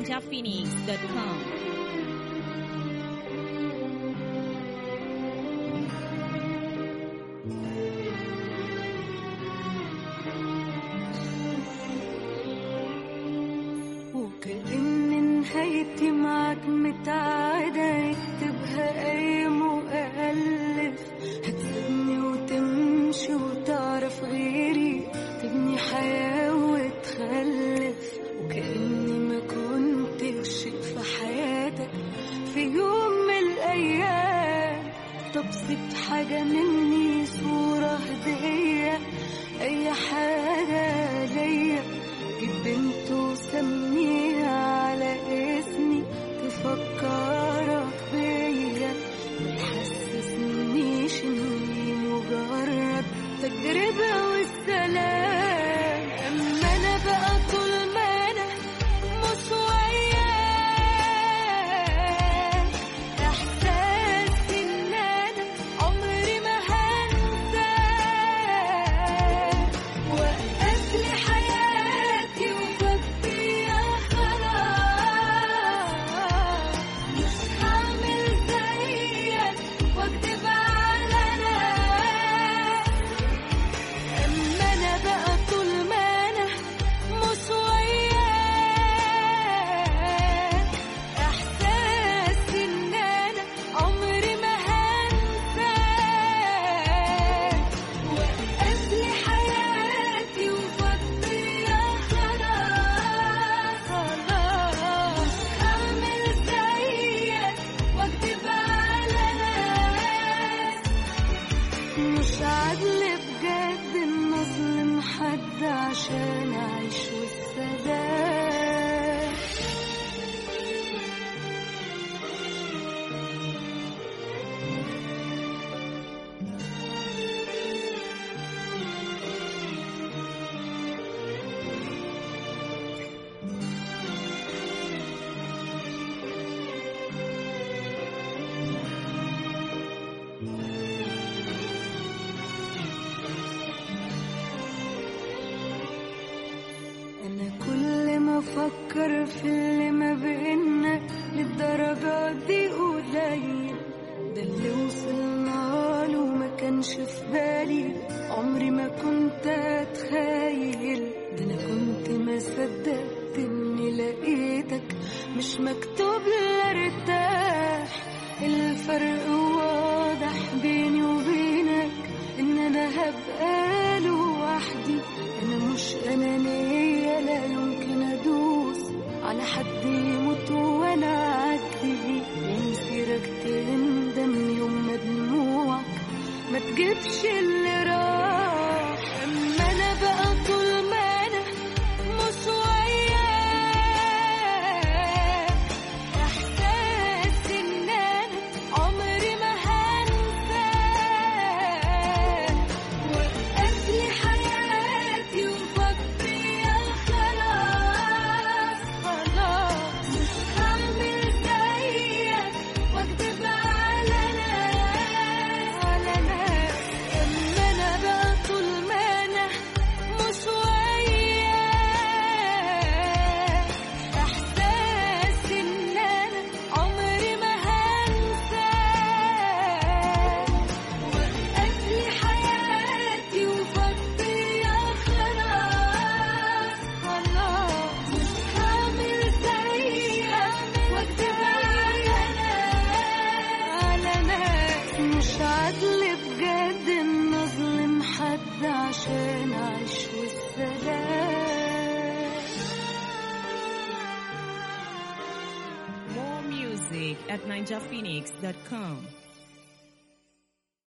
ninjaphoenix.com. وكأن نهايتي معاك متعادة اكتبها أي مؤلف هتسيبني وتمشي وتعرف غيري تبني حياة وتخلف وكأني ما كنتش في حياتك في يوم من الأيام تبسط حاجة مني صورة هدية أي حاجة ليا جيب بنت وسميها على اسمي تفكرك بيا ما تحسسنيش اني مجرد تجربة والسلام اما انا بقى طول ما انا مش وياك احساس ان انا عمري ما هنساك وقف لي حياتي وبديها خلاص مش هعمل زيك واكدب على ناس اما انا بقى طول ما انا مش وياك احساس ان انا عمري ما هنساك وقف لي حياتي وفضيها خلاص خلاص مش هعمل زيك واكدب على ناس مش عدل بجد ان اظلم حد عشان اعيش والسلام انا كل ما افكر في اللي ما بينا للدرجة دي قليل ده اللي وصلنا له ما كانش في بالي عمري ما كنت اتخيل ده انا كنت ما صدقت اني لقيتك مش مكتوب لي ارتاح الفرق واضح بيني وبينك ان انا هبقى لوحدي انا مش انانية لا يمكن ادوس على حد يموت وانا اعدي ومسيرك تندم يوم ما دموعك ما تجيبش اللي راح اما انا بقى طول ما انا مش وياك احساس ان انا عمري ما هنساك وقف لي حياتي وفضيها خلاص خلاص مش هعمل زيك واكدب على ناس على ناس اما انا بقى طول ما انا مش وياك احساس ان انا عمري ما هنساك وقف لي حياتي وفضيها خلاص خلاص مش هعمل زيك واكدب على ناس على ناس مش عدل بجد ان اظلم حد عشان اعيش والسلام More music at ninjaphoenix.com.